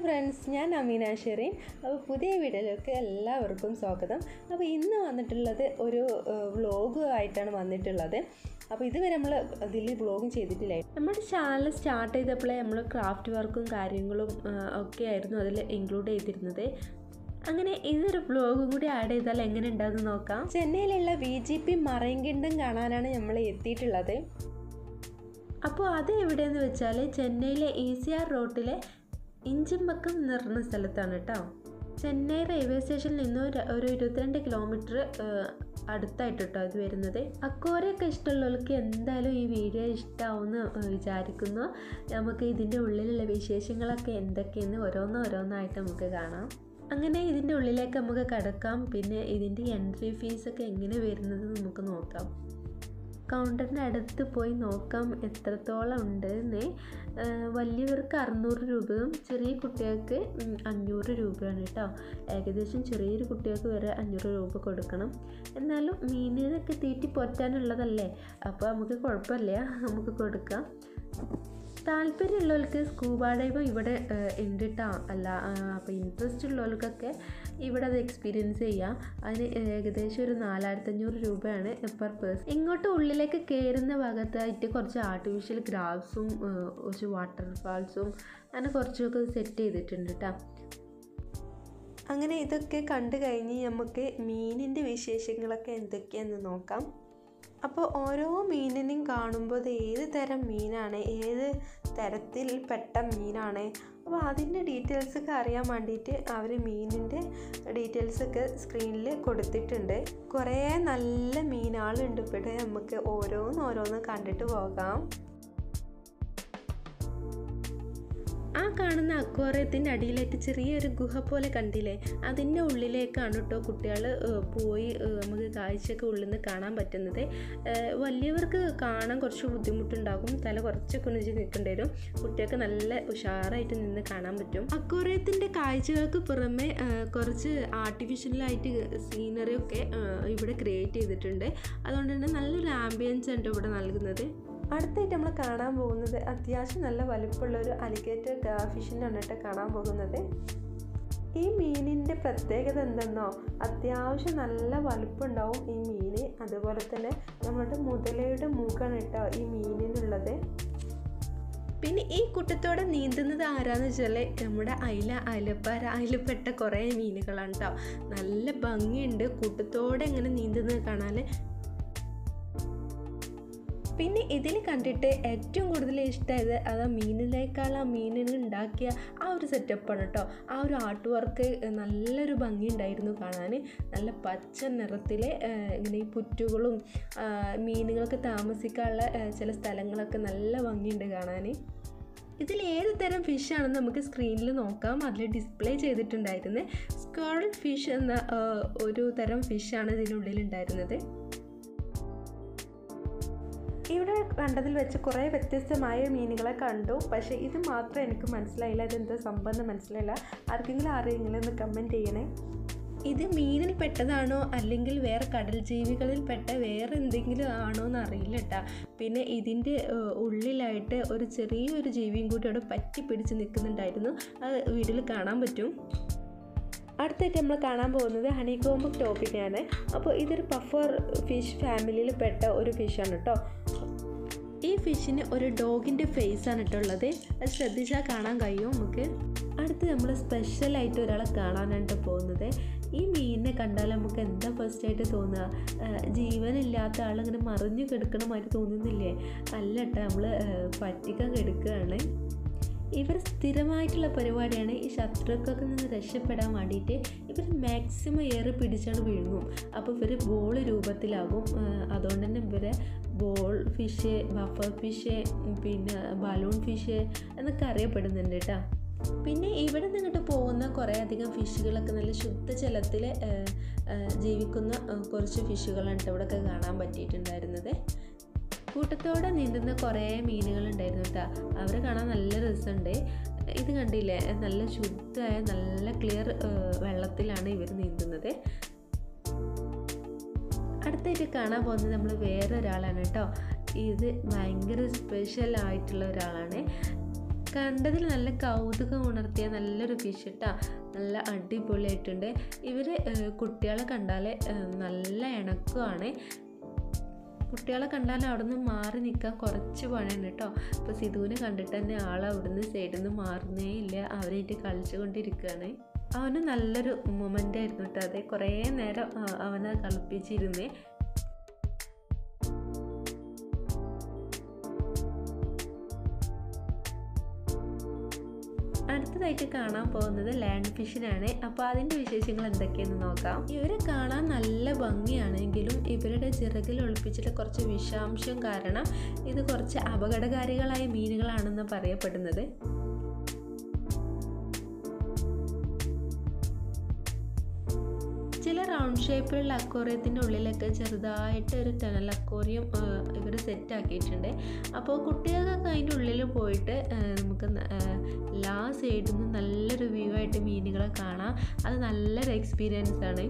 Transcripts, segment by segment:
friends ഞാൻ അമീന ഷെറീൻ അപ്പോൾ പുതിയ വീഡിയോയിലേക്ക് എല്ലാവർക്കും സ്വാഗതം അപ്പോൾ ഇന്ന് വന്നിട്ടുള്ളത് ഒരു വ്ളോഗ് ആയിട്ടാണ് വന്നിട്ടുള്ളത് അപ്പോൾ ഇതുവരെ നമ്മൾ ഇതിൽ വ്ളോഗും ചെയ്തിട്ടില്ല നമ്മുടെ ചാനൽ സ്റ്റാർട്ട് ചെയ്തപ്പോഴേ നമ്മൾ ക്രാഫ്റ്റ് വർക്കും കാര്യങ്ങളും ആ, ഒക്കെ ആയിരുന്നു അതിൽ ഇൻക്ലൂഡ് ചെയ്തിരുന്നത് അങ്ങനെ ഇതൊരു വ്ളോഗും കൂടി ആഡ് ചെയ്താൽ എങ്ങനെ ഉണ്ടാകുമെന്ന് നോക്കാം ചെന്നൈയിലുള്ള വി ജി പി മറൈൻകിണ്ടം കാണാനാണ് നമ്മൾ എത്തിയിട്ടുള്ളത് അപ്പോൾ അത് എവിടെയെന്ന് വെച്ചാൽ ചെന്നൈയിലെ ഇ സി ആർ റോട്ടിലെ ഇഞ്ചമ്പക്കം എന്ന് പറഞ്ഞ സ്ഥലത്താണ് കേട്ടോ ചെന്നൈ റെയിൽവേ സ്റ്റേഷനിൽ നിന്ന് ഒരു ഒരു ഇരുപത്തിരണ്ട് കിലോമീറ്റർ അടുത്തായിട്ട് കേട്ടോ അത് വരുന്നത് അക്കോരയൊക്കെ ഇഷ്ടമുള്ളവർക്ക് എന്തായാലും ഈ വീഡിയോ ഇഷ്ടമാവുമെന്ന് വിചാരിക്കുന്നു നമുക്ക് ഇതിൻ്റെ ഉള്ളിലുള്ള വിശേഷങ്ങളൊക്കെ എന്തൊക്കെയെന്ന് ഓരോന്നോരോന്നായിട്ട് നമുക്ക് കാണാം അങ്ങനെ ഇതിൻ്റെ ഉള്ളിലേക്ക് നമുക്ക് കടക്കാം പിന്നെ ഇതിൻ്റെ എൻട്രി ഫീസൊക്കെ എങ്ങനെ വരുന്നത് നമുക്ക് നോക്കാം കൗണ്ടറിൻ്റെ അടുത്ത് പോയി നോക്കാം എത്രത്തോളം ഉണ്ട് എന്ന് വലിയവർക്ക് അറുന്നൂറ് രൂപയും ചെറിയ കുട്ടികൾക്ക് ഉം, അഞ്ഞൂറ് രൂപയാണ് കേട്ടോ ഏകദേശം ചെറിയൊരു കുട്ടികൾക്ക് വരെ അഞ്ഞൂറ് രൂപ കൊടുക്കണം എന്നാലും മീനിനൊക്കെ തീറ്റി പൊറ്റാനുള്ളതല്ലേ അപ്പോൾ നമുക്ക് കുഴപ്പമില്ല നമുക്ക് കൊടുക്കാം താല്പര്യമുള്ളവർക്ക് സ്കൂബ ഡൈവ് ഇവിടെ ഏഹ്, ഉണ്ട് കേട്ടോ അല്ല അപ്പോൾ ഇൻട്രസ്റ്റ് ഉള്ളവർക്കൊക്കെ ഇവിടെ അത് എക്സ്പീരിയൻസ് ചെയ്യാം അതിന് ഏകദേശം ഒരു നാലായിരത്തഞ്ഞൂറ് രൂപയാണ് പെർ പേഴ്സൺ ഇങ്ങോട്ട് ഉള്ളിലേക്ക് കയറുന്ന ഭാഗത്തായിട്ട് കുറച്ച് ആർട്ടിഫിഷ്യൽ ഗ്രാഫ്സും കുറച്ച് വാട്ടർഫാൾസും അങ്ങനെ കുറച്ചൊക്കെ സെറ്റ് ചെയ്തിട്ടുണ്ട് കേട്ടോ അങ്ങനെ ഇതൊക്കെ കണ്ടു കഴിഞ്ഞ് നമുക്ക് മീനിൻ്റെ വിശേഷങ്ങളൊക്കെ എന്തൊക്കെയാണെന്ന് നോക്കാം അപ്പോൾ ഓരോ മീനിനെയും കാണുമ്പോൾ ഇത് ഏത് തരം മീനാണ് ഏത് തരത്തിൽപ്പെട്ട മീനാണ് അപ്പോൾ അതിൻ്റെ ഡീറ്റെയിൽസൊക്കെ അറിയാൻ വേണ്ടിയിട്ട് അവർ മീനിൻ്റെ ഡീറ്റെയിൽസൊക്കെ സ്ക്രീനിൽ കൊടുത്തിട്ടുണ്ട് കുറേ നല്ല മീനാളുണ്ട് ഇവിടെ നമുക്ക് ഓരോന്നോരോന്ന് കണ്ടിട്ട് പോകാം ആ കാണുന്ന അക്വാറിയത്തിൻ്റെ അടിയിലായിട്ട് ചെറിയൊരു ഗുഹ പോലെ കണ്ടില്ലേ അതിൻ്റെ ഉള്ളിലേക്കാണ് കേട്ടോ കുട്ടികൾ പോയി ഏഹ്, നമുക്ക് കാഴ്ചയൊക്കെ ഉള്ളിൽ നിന്ന് കാണാൻ പറ്റുന്നത് ഏഹ്, വലിയവർക്ക് കാണാൻ കുറച്ച് ബുദ്ധിമുട്ടുണ്ടാകും തല കുറച്ച് കുനിച്ച് നിൽക്കേണ്ടി വരും കുട്ടികൾക്ക് നല്ല ഉഷാറായിട്ട് നിന്ന് കാണാൻ പറ്റും അക്വാറിയത്തിൻ്റെ കാഴ്ചകൾക്ക് പുറമെ ഏഹ്, കുറച്ച് ആർട്ടിഫിഷ്യലായിട്ട് സീനറി ഒക്കെ ഏഹ്, ഇവിടെ ക്രിയേറ്റ് ചെയ്തിട്ടുണ്ട് അതുകൊണ്ട് തന്നെ നല്ലൊരു ആംബിയൻസ് ഉണ്ട് ഇവിടെ നൽകുന്നത് അടുത്തായിട്ട് നമ്മൾ കാണാൻ പോകുന്നത് അത്യാവശ്യം നല്ല വലുപ്പമുള്ള ഒരു അലിഗേറ്റർ ഫിഷിനാണ് കേട്ടോ കാണാൻ പോകുന്നത് ഈ മീനിൻ്റെ പ്രത്യേകത എന്തെന്നോ അത്യാവശ്യം നല്ല വലുപ്പമുണ്ടാവും ഈ മീന് അതുപോലെ തന്നെ നമ്മുടെ മുതലയുടെ മുഖമാണ് കേട്ടോ ഈ മീനിനുള്ളത് പിന്നെ ഈ കുട്ടത്തോടെ നീന്തുന്നത് ആരാന്ന് വെച്ചാൽ നമ്മുടെ അയില അയിലപ്പാര അയിലപ്പെട്ട കുറേ മീനുകളാണ് കേട്ടോ നല്ല ഭംഗിയുണ്ട് കൂട്ടത്തോടെ ഇങ്ങനെ നീന്തുന്നത് കാണാൻ പിന്നെ ഇതിൽ കണ്ടിട്ട് ഏറ്റവും കൂടുതൽ ഇഷ്ടമായത് അത് ആ മീനിനേക്കാൾ ആ മീനിന് ഉണ്ടാക്കിയ ആ ഒരു സെറ്റപ്പാണ് കേട്ടോ ആ ഒരു ആർട്ട് വർക്ക് നല്ലൊരു ഭംഗി ഉണ്ടായിരുന്നു കാണാൻ നല്ല പച്ച നിറത്തിൽ ഇങ്ങനെ ഈ പുറ്റുകളും ആ, മീനുകൾക്ക് താമസിക്കാനുള്ള ആ, ചില സ്ഥലങ്ങളൊക്കെ നല്ല ഭംഗിയുണ്ട് കാണാൻ ഇതിൽ ഏത് തരം ഫിഷാണെന്ന് നമുക്ക് സ്ക്രീനിൽ നോക്കാം അതിൽ ഡിസ്പ്ലേ ചെയ്തിട്ടുണ്ടായിരുന്നു സ്കോൾ ഫിഷ് എന്ന ആ, ഒരു തരം ഫിഷാണ് ഇതിനുള്ളിൽ ഉണ്ടായിരുന്നത് ഇവിടെ കണ്ടതിൽ വെച്ച് കുറേ വ്യത്യസ്തമായ മീനുകളെ കണ്ടു പക്ഷേ ഇത് മാത്രം എനിക്ക് മനസ്സിലായില്ല ഇതെന്താ സംബന്ധം മനസ്സിലായില്ല ആർക്കെങ്കിലും അറിയെങ്കിലും ഒന്ന് കമൻറ്റ് ചെയ്യണേ ഇത് മീനിൽ പെട്ടതാണോ അല്ലെങ്കിൽ വേറെ കടൽ ജീവികളിൽ പെട്ട വേറെ എന്തെങ്കിലും ആണോ എന്ന് അറിയില്ല കേട്ടാ പിന്നെ ഇതിൻ്റെ ഏഹ്, ഉള്ളിലായിട്ട് ഒരു ചെറിയൊരു ജീവിയും കൂടി അവിടെ പറ്റി പിടിച്ച് നിൽക്കുന്നുണ്ടായിരുന്നു അത് വീഡിയോയിൽ കാണാൻ പറ്റും അടുത്തായിട്ട് നമ്മൾ കാണാൻ പോകുന്നത് ഹണികോംബ് ടോപ്പിനെയാണ് അപ്പോൾ ഇതൊരു പഫർ ഫിഷ് ഫാമിലിയിൽ പെട്ട ഒരു ഫിഷാണ് കേട്ടോ ഈ ഫിഷിന് ഒരു ഡോഗിൻ്റെ ഫേസ് ആണ് കേട്ടോ ഉള്ളത് അത് ശ്രദ്ധിച്ചാൽ കാണാൻ കഴിയും നമുക്ക് അടുത്ത് നമ്മൾ സ്പെഷ്യലായിട്ട് ഒരാളെ കാണാനായിട്ട് പോകുന്നത് ഈ മീനിനെ കണ്ടാൽ നമുക്ക് എന്താ ഫസ്റ്റ് ആയിട്ട് തോന്നുക ആ, ജീവനില്ലാത്ത ആളിങ്ങനെ മറിഞ്ഞു കിടക്കണ മാതിരി തോന്നുന്നില്ലേ അല്ല കേട്ടോ നമ്മൾ പറ്റിക്കാൻ കിടക്കുകയാണ് ഇവർ സ്ഥിരമായിട്ടുള്ള പരിപാടിയാണ് ഈ ശത്രുക്കൾക്ക് നിന്ന് രക്ഷപ്പെടാൻ വേണ്ടിയിട്ട് ഇവർ മാക്സിമം ഏറെ പിടിച്ചാണ് വീഴും അപ്പോൾ ഇവർ ബോൾ രൂപത്തിലാകും ആ, അതുകൊണ്ട് തന്നെ ഇവരെ ബോൾ ഫിഷ് ബഫർ ഫിഷ് പിന്നെ ബലൂൺ ഫിഷ് എന്നൊക്കെ അറിയപ്പെടുന്നുണ്ട് കേട്ടോ പിന്നെ ഇവിടെ നിന്നിട്ട് പോകുന്ന കുറേ അധികം ഫിഷുകളൊക്കെ നല്ല ശുദ്ധജലത്തിൽ ജീവിക്കുന്ന ആ, കുറച്ച് ഫിഷുകളാണ് ട്ടോ ഇവിടെയൊക്കെ കാണാൻ പറ്റിയിട്ടുണ്ടായിരുന്നത് കൂട്ടത്തോടെ നീന്തുന്ന കുറേ മീനുകളുണ്ടായിരുന്നു കേട്ടോ അവരെ കാണാൻ നല്ല രസമുണ്ട് ഇത് കണ്ടില്ലേ നല്ല ശുദ്ധമായ നല്ല ക്ലിയർ വെള്ളത്തിലാണ് ഇവർ നീന്തുന്നത് അടുത്തായിട്ട് കാണാൻ പോകുന്നത് നമ്മൾ വേറെ ഒരാളാണ് കേട്ടോ ഇത് ഭയങ്കര സ്പെഷ്യൽ ആയിട്ടുള്ള ഒരാളാണ് കണ്ടതിൽ നല്ല കൗതുകം ഉണർത്തിയ നല്ലൊരു ഫിഷ് ഇട്ടാ നല്ല അടിപൊളിയായിട്ടുണ്ട് ഇവർ കുട്ടികളെ കണ്ടാൽ നല്ല ഇണക്കമാണ് കുട്ടികളെ കണ്ടാൽ അവിടെ നിന്ന് മാറി നിൽക്കാൻ കുറച്ച് പണിയാണ് കേട്ടോ അപ്പോൾ സിധുവിനെ കണ്ടിട്ട് തന്നെ ആൾ അവിടുന്ന് സൈഡിൽ നിന്ന് മാറുന്നേ ഇല്ല അവരായിട്ട് കളിച്ചുകൊണ്ടിരിക്കുകയാണ് അവന് നല്ലൊരു മൊമെൻ്റ് ആയിരുന്നു കേട്ടോ അതെ കുറേ നേരം ആ, അവനെ കളിപ്പിച്ചിരുന്നേ അടുത്തതായിട്ട് കാണാൻ പോകുന്നത് ലാൻഡ് ഫിഷിനാണ് അപ്പോൾ അതിൻ്റെ വിശേഷങ്ങൾ എന്തൊക്കെയെന്ന് നോക്കാം ഇവരെ കാണാൻ നല്ല ഭംഗിയാണെങ്കിലും ഇവരുടെ ചിറകിൽ ഒളിപ്പിച്ചിട്ട് കുറച്ച് വിഷാംശം കാരണം ഇത് കുറച്ച് അപകടകാരികളായ മീനുകളാണെന്ന് പറയപ്പെടുന്നത് ചില റൗണ്ട് ഷേപ്പിലുള്ള അക്വോറിയത്തിൻ്റെ ഉള്ളിലൊക്കെ ചെറുതായിട്ട് ഒരു ടനൽ അക്വോറിയം ഇവർ സെറ്റ് ആക്കിയിട്ടുണ്ട് അപ്പോൾ കുട്ടികൾക്കൊക്കെ അതിൻ്റെ ഉള്ളിൽ പോയിട്ട് ആ, നമുക്ക് ന- ആ, എല്ലാ സൈഡിൽ നിന്നും നല്ലൊരു വ്യൂ ആയിട്ട് മീനുകളെ കാണാം അത് നല്ലൊരു എക്സ്പീരിയൻസ് ആണ്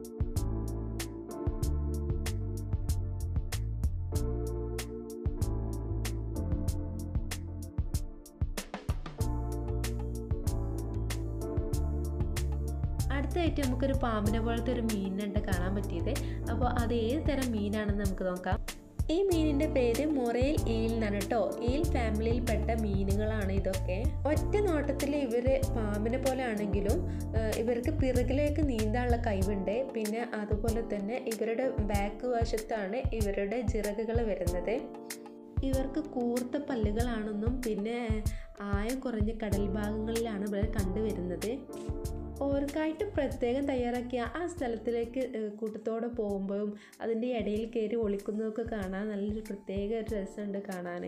അടുത്തതായിട്ട് നമുക്കൊരു പാമ്പിനെ പോലത്തെ ഒരു മീനിനുണ്ട് കാണാൻ പറ്റിയത് അപ്പോൾ അത് ഏത് തരം മീനാണെന്ന് നമുക്ക് നോക്കാം ഈ മീനിൻ്റെ പേര് മൊറേൽ ഈൽ എന്നാണ് കേട്ടോ ഈൽ ഫാമിലിയിൽപ്പെട്ട മീനുകളാണ് ഇതൊക്കെ ഒറ്റ നോട്ടത്തിൽ ഇവർ പാമ്പിനെ പോലെ ആണെങ്കിലും ആ, ഇവർക്ക് പിറകിലേക്ക് നീന്താനുള്ള കഴിവുണ്ട് പിന്നെ അതുപോലെ തന്നെ ഇവരുടെ ബാക്ക് വശത്താണ് ഇവരുടെ ചിറകുകൾ വരുന്നത് ഇവർക്ക് കൂർത്ത പല്ലുകളാണെന്നും പിന്നെ ആയം കുറഞ്ഞ കടൽ ഭാഗങ്ങളിലാണ് ഇവർ കണ്ടുവരുന്നത് ഓർക്കായിട്ട് പ്രത്യേകം തയ്യാറാക്കിയ ആ സ്ഥലത്തിലേക്ക് ഏഹ്, കൂട്ടത്തോടെ പോകുമ്പോഴും അതിൻ്റെ ഇടയിൽ കയറി ഒളിക്കുന്നതൊക്കെ കാണാൻ നല്ലൊരു പ്രത്യേക ഒരു രസമുണ്ട് കാണാൻ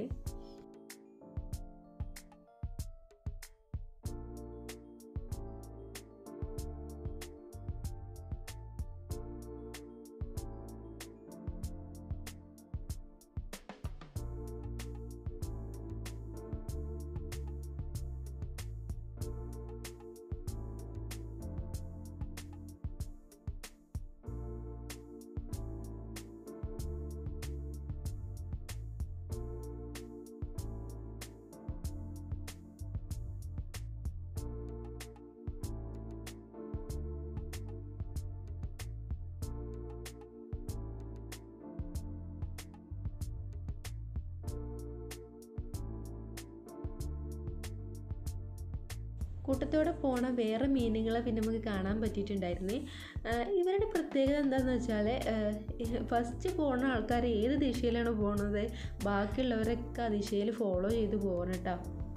കൂട്ടത്തോടെ പോണ വേറെ മീനുകളെ പിന്നെ നമുക്ക് കാണാൻ പറ്റിയിട്ടുണ്ടായിരുന്നേ ആഹ് ഇവരുടെ പ്രത്യേകത എന്താണെന്ന് വെച്ചാൽ ഫസ്റ്റ് പോണ ആൾക്കാർ ഏത് ദിശയിലാണ് പോണത് ബാക്കിയുള്ളവരൊക്കെ ആ ദിശയിൽ ഫോളോ ചെയ്ത് പോകണം കേട്ടോ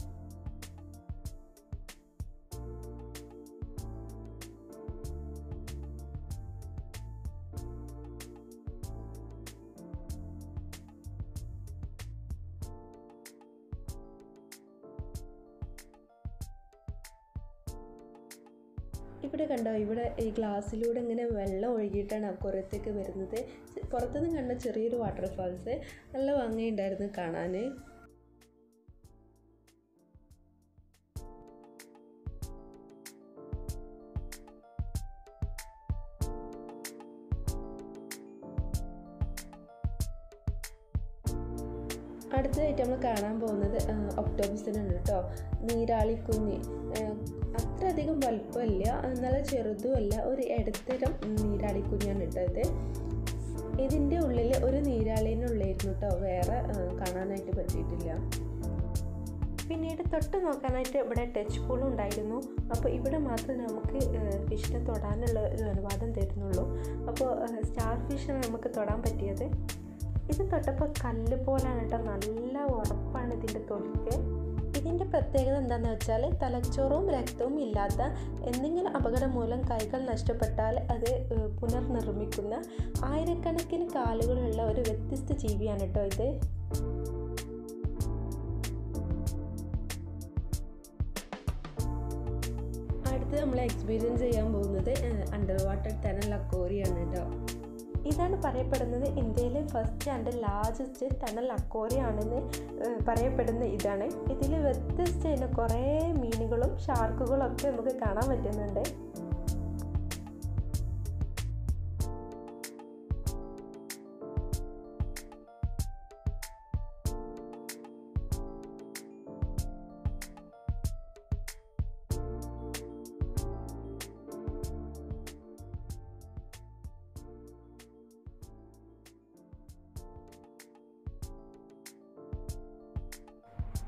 ഇവിടെ കണ്ടോ ഇവിടെ ഈ ഗ്ലാസ്സിലൂടെ ഇങ്ങനെ വെള്ളം ഒഴുകിയിട്ടാണ് അക്കുറത്തേക്ക് വരുന്നത് പുറത്തുനിന്ന് കണ്ട ചെറിയൊരു വാട്ടർഫാൾസ് നല്ല ഭംഗിയുണ്ടായിരുന്നു കാണാൻ അടുത്തതായിട്ട് നമ്മൾ കാണാൻ പോകുന്നത് ഒക്ടോബസിനാണ് കേട്ടോ നീരാളിക്കുഞ്ഞ് ആഹ് അത്രയധികം വലുപ്പമില്ല നല്ല ചെറുതുമല്ല ഒരു ഇടത്തരം നീരാളിക്കുഞ്ഞാണ് കേട്ടോ ഇത് ഇതിൻ്റെ ഉള്ളിൽ ഒരു നീരാളിനുള്ളായിരുന്നു കേട്ടോ വേറെ ആഹ് കാണാനായിട്ട് പറ്റിയിട്ടില്ല പിന്നീട് തൊട്ട് നോക്കാനായിട്ട് ഇവിടെ ടച്ച് പൂളും ഉണ്ടായിരുന്നു അപ്പോൾ ഇവിടെ മാത്രമേ നമുക്ക് ഫിഷിനെ തൊടാനുള്ള ഒരു അനുവാദം തരുന്നുള്ളൂ അപ്പോൾ സ്റ്റാർ ഫിഷിനെ നമുക്ക് തൊടാൻ പറ്റിയത് ഇത് തൊട്ടപ്പോൾ കല്ല് പോലാണ് കേട്ടോ നല്ല ഉറപ്പാണ് ഇതിൻ്റെ തൊലിക്ക് ഇതിൻ്റെ പ്രത്യേകത എന്താണെന്ന് വെച്ചാൽ തലച്ചോറും രക്തവും ഇല്ലാത്ത എന്തെങ്കിലും അപകടം മൂലം കൈകൾ നഷ്ടപ്പെട്ടാൽ അത് ഏഹ്, പുനർനിർമ്മിക്കുന്ന ആയിരക്കണക്കിന് കാലുകളുള്ള ഒരു വ്യത്യസ്ത ജീവിയാണ് കേട്ടോ ഇത് അടുത്ത് നമ്മൾ എക്സ്പീരിയൻസ് ചെയ്യാൻ പോകുന്നത് അണ്ടർ വാട്ടർ ടനൽ അക്കോറിയാണ് കേട്ടോ ഇതാണ് പറയപ്പെടുന്നത് ഇന്ത്യയിലെ ഫസ്റ്റ് ആൻഡ് ലാർജസ്റ്റ് ടണൽ അക്കോറിയാണെന്ന് ഏഹ്, പറയപ്പെടുന്ന ഇതാണ് ഇതിൽ വ്യത്യസ്ത ഇനം കുറേ മീനുകളും ഷാർക്കുകളും ഒക്കെ നമുക്ക് കാണാൻ പറ്റുന്നുണ്ട്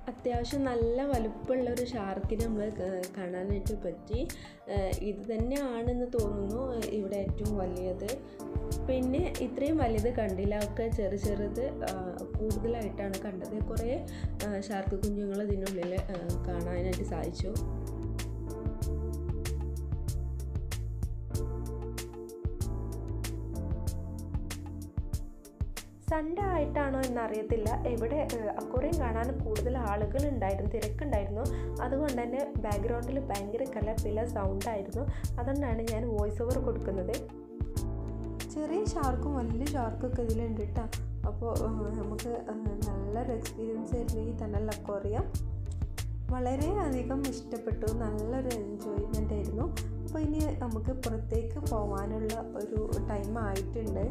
അത്യാവശ്യം നല്ല വലുപ്പമുള്ള ഒരു ഷാർക്കിനെ നമ്മൾ കാണാനായിട്ട് പറ്റി ഏഹ് ഇത് തന്നെയാണെന്ന് തോന്നുന്നു ഇവിടെ ഏറ്റവും വലിയത് പിന്നെ ഇത്രയും വലുത് കണ്ടില്ല ഒക്കെ ചെറു ചെറുത് ആ, കൂടുതലായിട്ടാണ് കണ്ടത് കുറേ ആ, ഷാർക്ക് കുഞ്ഞുങ്ങൾ ഇതിനുള്ളിൽ ആ, കാണാനായിട്ട് സാധിച്ചു സൺഡേ ആയിട്ടാണോ എന്നറിയത്തില്ല ഇവിടെ അക്വറിയം കാണാൻ കൂടുതൽ ആളുകൾ ഉണ്ടായിരുന്നു തിരക്കുണ്ടായിരുന്നു അതുകൊണ്ട് തന്നെ ബാക്ക്ഗ്രൗണ്ടിൽ ഭയങ്കര കലപ്പില സൗണ്ടായിരുന്നു അതുകൊണ്ടാണ് ഞാൻ വോയിസ് ഓവർ കൊടുക്കുന്നത് ചെറിയ ഷാർക്കും വലിയ ഷാർക്കും ഒക്കെ ഇതിലുണ്ട് കേട്ടോ അപ്പോൾ നമുക്ക് ആ, നല്ലൊരു എക്സ്പീരിയൻസ് ആയിരുന്നു ഈ തണൽ അക്വറിയം വളരെയധികം ഇഷ്ടപ്പെട്ടു നല്ലൊരു എൻജോയ്മെൻ്റ് ആയിരുന്നു അപ്പോൾ ഇനി നമുക്ക് പുറത്തേക്ക് പോകാനുള്ള ഒരു ടൈം ആയിട്ടുണ്ട്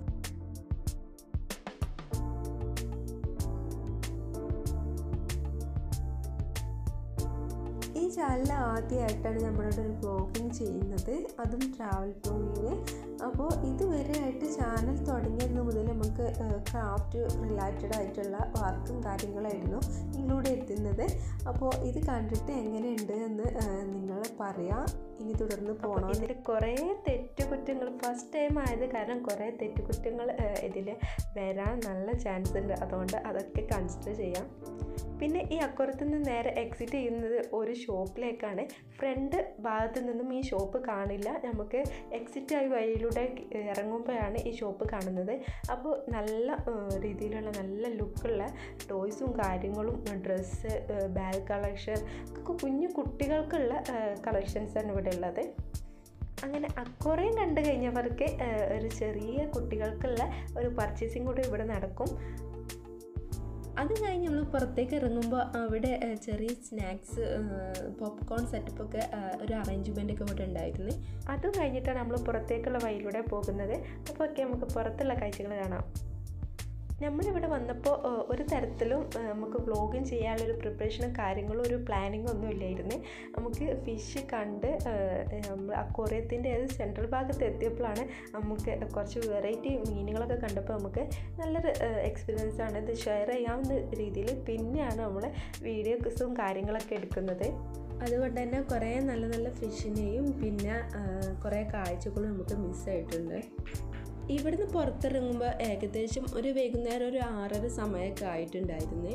ഈ ചാനൽ ആദ്യമായിട്ടാണ് നമ്മളോട് ഒരു ബ്ലോഗിങ് ചെയ്യുന്നത് അതും ട്രാവൽ ബ്ലോഗിങ് അപ്പോൾ ഇതുവരെ ആയിട്ട് ചാനൽ തുടങ്ങിയത് മുതൽ നമുക്ക് ക്രാഫ്റ്റ് റിലേറ്റഡ് ആയിട്ടുള്ള വർക്കും കാര്യങ്ങളായിരുന്നു ഇതിലൂടെ എത്തുന്നത് അപ്പോൾ ഇത് കണ്ടിട്ട് എങ്ങനെയുണ്ട് എന്ന് നിങ്ങൾ പറയാം ഇനി തുടർന്ന് പോകണം ഇതിൽ കുറേ തെറ്റുകുറ്റങ്ങൾ ഫസ്റ്റ് ടൈം ആയത് കാരണം കുറേ തെറ്റുകുറ്റങ്ങൾ ഇതിൽ വരാൻ നല്ല ചാൻസ് ഉണ്ട് അതുകൊണ്ട് അതൊക്കെ കൺസിഡർ ചെയ്യാം പിന്നെ ഈ അക്കുറത്ത് നിന്ന് നേരെ എക്സിറ്റ് ചെയ്യുന്നത് ഒരു ഷോപ്പിലേക്കാണ് ഫ്രണ്ട് ഭാഗത്ത് നിന്നും ഈ ഷോപ്പ് കാണില്ല നമുക്ക് എക്സിറ്റ് ആയി വഴിയിലൂടെ ഇറങ്ങുമ്പോഴാണ് ഈ ഷോപ്പ് കാണുന്നത് അപ്പോൾ നല്ല ഏഹ്, രീതിയിലുള്ള നല്ല ലുക്കുള്ള ടോയ്സും കാര്യങ്ങളും ഡ്രസ്സ് ബാഗ് കളക്ഷൻ ഒക്കെ കുഞ്ഞു കുട്ടികൾക്കുള്ള കളക്ഷൻസാണ് ഇവിടെ ഉള്ളത് അങ്ങനെ അക്കുറയും കണ്ടു കഴിഞ്ഞവർക്ക് ഏഹ്, ഒരു ചെറിയ കുട്ടികൾക്കുള്ള ഒരു പർച്ചേസിങ് കൂടി ഇവിടെ നടക്കും അത് കഴിഞ്ഞ് നമ്മൾ പുറത്തേക്ക് ഇറങ്ങുമ്പോൾ അവിടെ ഏഹ്, ചെറിയ സ്നാക്സ് പോപ്കോൺ സെറ്റപ്പൊക്കെ ഒരു അറേഞ്ച്മെൻ്റ് ഒക്കെ ഇവിടെ ഉണ്ടായിരുന്നു അതും കഴിഞ്ഞിട്ടാണ് നമ്മൾ പുറത്തേക്കുള്ള വഴിയിലൂടെ പോകുന്നത് അപ്പോൾ ഒക്കെ നമുക്ക് പുറത്തുള്ള കാഴ്ചകൾ കാണാം നമ്മളിവിടെ വന്നപ്പോൾ ഏഹ്, ഒരു തരത്തിലും ഏഹ്, നമുക്ക് വ്ളോഗിങ് ചെയ്യാനുള്ളൊരു പ്രിപ്പറേഷനും കാര്യങ്ങളും ഒരു പ്ലാനിങ്ങും ഒന്നും ഇല്ലായിരുന്നു നമുക്ക് ഫിഷ് കണ്ട് ഏഹ്, നമ്മൾ അക്വോറിയത്തിൻ്റെ ഏത് സെൻട്രൽ ഭാഗത്ത് എത്തിയപ്പോഴാണ് നമുക്ക് കുറച്ച് വെറൈറ്റി മീനുകളൊക്കെ കണ്ടപ്പോൾ നമുക്ക് നല്ലൊരു എക്സ്പീരിയൻസ് ആണ് ഇത് ഷെയർ ചെയ്യാവുന്ന രീതിയിൽ പിന്നെയാണ് നമ്മൾ വീഡിയോസും കാര്യങ്ങളൊക്കെ എടുക്കുന്നത് അതുകൊണ്ട് തന്നെ കുറേ നല്ല നല്ല ഫിഷിനെയും പിന്നെ ആ, കുറേ കാഴ്ചകളും നമുക്ക് മിസ്സായിട്ടുണ്ട് ഇവിടുന്ന് പുറത്തിറങ്ങുമ്പോൾ ഏകദേശം ഒരു വൈകുന്നേരം ഒരു ആറര സമയമൊക്കെ ആയിട്ടുണ്ടായിരുന്നേ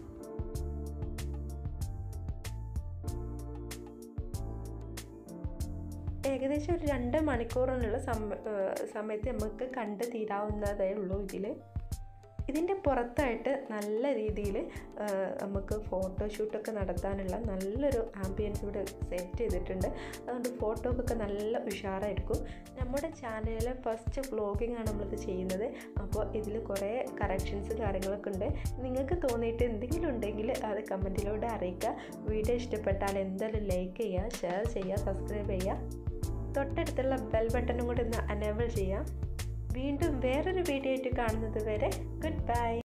ഏകദേശം ഒരു രണ്ട് മണിക്കൂറിനുള്ള സമ ഏഹ് സമയത്ത് നമുക്ക് കണ്ട് തീരാവുന്നതേ ഉള്ളൂ ഇതിൽ ഇതിൻ്റെ പുറത്തായിട്ട് നല്ല രീതിയിൽ നമുക്ക് ഫോട്ടോഷൂട്ടൊക്കെ നടത്താനുള്ള നല്ലൊരു ആംബിയൻസ് ഇവിടെ സെറ്റ് ചെയ്തിട്ടുണ്ട് അതുകൊണ്ട് ഫോട്ടോക്കൊക്കെ നല്ല ഉഷാറായിരിക്കും നമ്മുടെ ചാനലിലെ ഫസ്റ്റ് വ്ളോഗിംഗ് ആണ് നമ്മളിത് ചെയ്യുന്നത് അപ്പോൾ ഇതിൽ കുറേ കറക്ഷൻസ് കാര്യങ്ങളൊക്കെ ഉണ്ട് നിങ്ങൾക്ക് തോന്നിയിട്ട് എന്തെങ്കിലും ഉണ്ടെങ്കിൽ അത് കമൻറ്റിലൂടെ അറിയിക്കുക വീഡിയോ ഇഷ്ടപ്പെട്ടാൽ എന്തായാലും ലൈക്ക് ചെയ്യുക ഷെയർ ചെയ്യുക സബ്സ്ക്രൈബ് ചെയ്യുക തൊട്ടടുത്തുള്ള ബെൽ ബട്ടണും കൂടി ഒന്ന് അനേബിൾ ചെയ്യാം വീണ്ടും വേറൊരു വീഡിയോ ആയിട്ട് കാണുന്നത് വരെ ഗുഡ് ബൈ